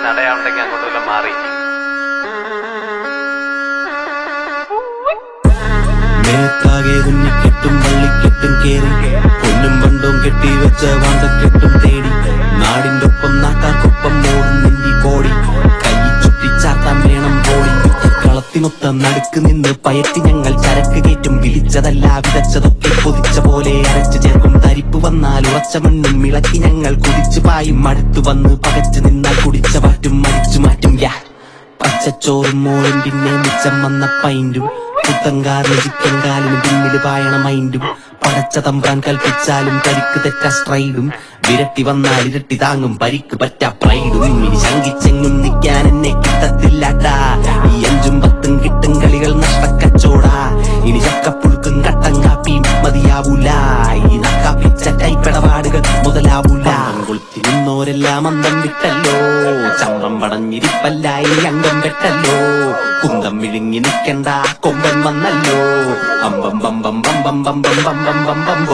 നടയാവുണ്ടെങ്കിൽ അങ്ങോട്ട് വല്ലതും മാറി മേത്താകെ കുഞ്ഞിക്കെട്ടും പള്ളിക്കെട്ടും കേറി പൊന്നും പണ്ടും കെട്ടി വെച്ച വാന്തക്കെട്ടും തേടി നാടിന്റെ ഒപ്പം നാട്ടാർക്കൊപ്പം ഓടും നിന്റി കോടി കൈ ചുറ്റിച്ചാത്താൻ വേണം കോടി കളത്തിനൊത്ത നടുക്ക് നിന്ന് പയറ്റി ഞങ്ങൾ ചരക്ക് കയറ്റും വിളിച്ചതല്ല വിതച്ചതൊക്കെ കൊതിച്ച പോലെ അരച്ചു ചേർക്കും തരിപ്പ് വന്നാൽ ഉറച്ച മണ്ണും ഇളക്കി ഞങ്ങൾ കുതിച്ചു പായും അടുത്തു വന്ന് പകച്ചു നിന്നാൽ കുടിച്ച പാറ്റും മരിച്ചു മാറ്റും യാ പച്ചച്ചോറും മോളും പിന്നെ മിച്ചം വന്ന പൈൻറ്റും പുത്തങ്കാറിന് ചിക്കൻ കാലിന് പിന്നില് പായണ മൈൻഡും പടച്ച തമ്പാൻ കൽപ്പിച്ചാലും പരിക്ക് തെറ്റ സ്ട്രൈഡും വിരട്ടി വന്നാൽ ഇരട്ടി താങ്ങും പരിക്ക് പറ്റ പ്രൈഡും ഇനി ശങ്കിച്ചെങ്ങും നിൽക്കാൻ എന്നെ കിട്ടത്തില്ലാട്ടാ ഈ അഞ്ചും പത്തും കിട്ടും കളികൾ നഷ്ടക്കച്ചോടാ ഇനി ചക്കപ്പുഴുക്കും കട്ടൻ കാപ്പിയും മതിയാവൂല ഈ നക്കാപ്പിച്ച ടൈപ്പിടപാടുകൾ മുതലാവൂല കൊളുത്തി നിന്നോരെല്ലാം അന്തം വിട്ടല്ലോ ചമ്പം പടഞ്ഞിരിപ്പല്ല ഇനി അംഗം വെട്ടല്ലോ കുന്തം വിഴുങ്ങി നിൽക്കണ്ട കൊമ്പൻ വന്നല്ലോ അമ്പം ബമ്പം ബമ്പം ബമ്പം ബമ്പം ബമ്പോ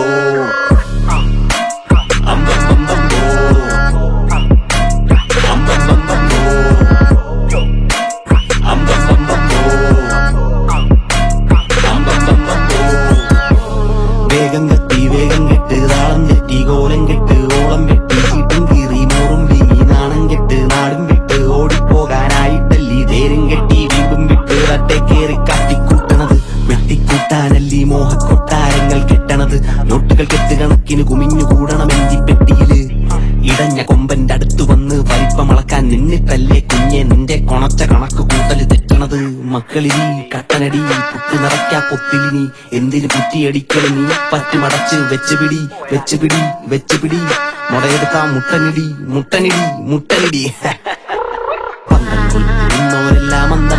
അമ്പം ബമ്പം ബോ അമ്പം ബമ്പം ബോ അമ്പം ബമ്പം ബോ അമ്പം ബമ്പം ബോ വേഗം കത്തി വേഗം കെട്ട് താളം തെറ്റി കോലം കെട്ട് ഓളം വെട്ടി ചീട്ടും കീറി മോറും വീങ്ങി നാണം കെട്ട് നാടും വിട്ട് ഓടിപ്പോകാനായിട്ടല്ലീ തേരും കെട്ടി വീണ്ടും വിട്ട് തട്ടെ കേറി കാട്ടിക്കൂട്ടണത് വെട്ടിക്കൂട്ടാനല്ലീ മോഹക്കൊട്ടാരങ്ങൾ കെട്ടണത് നോട്ടുകൾ കെട്ട് കണക്കിന് കുമിഞ്ഞു കൂടണം എഞ്ചിപ്പെട്ടിയില് ഇടഞ്ഞ കൊമ്പന്റെ അടുത്ത് വന്ന് വലിപ്പമളക്കാൻ നിന്നിട്ടല്ലേ കുഞ്ഞെ നിന്റെ കൊണച്ച കണക്ക് കൂട്ടല് തെറ്റണത് മക്കളിനി കട്ടനടി പുത്തു നിറയ്ക്കാ പൊത്തിലിനി എന്തിന് കുറ്റിയടിക്കല് നീ പറ്റുമടച്ച് വെച്ചുപിടി വെച്ചുപിടി വെച്ചുപിടി മുടയെടുക്കാം മുട്ടനിടി മുട്ടനിടി മുട്ടനിടി പന്തം കൊളുത്തി നിന്നവരെല്ലാം അന്ത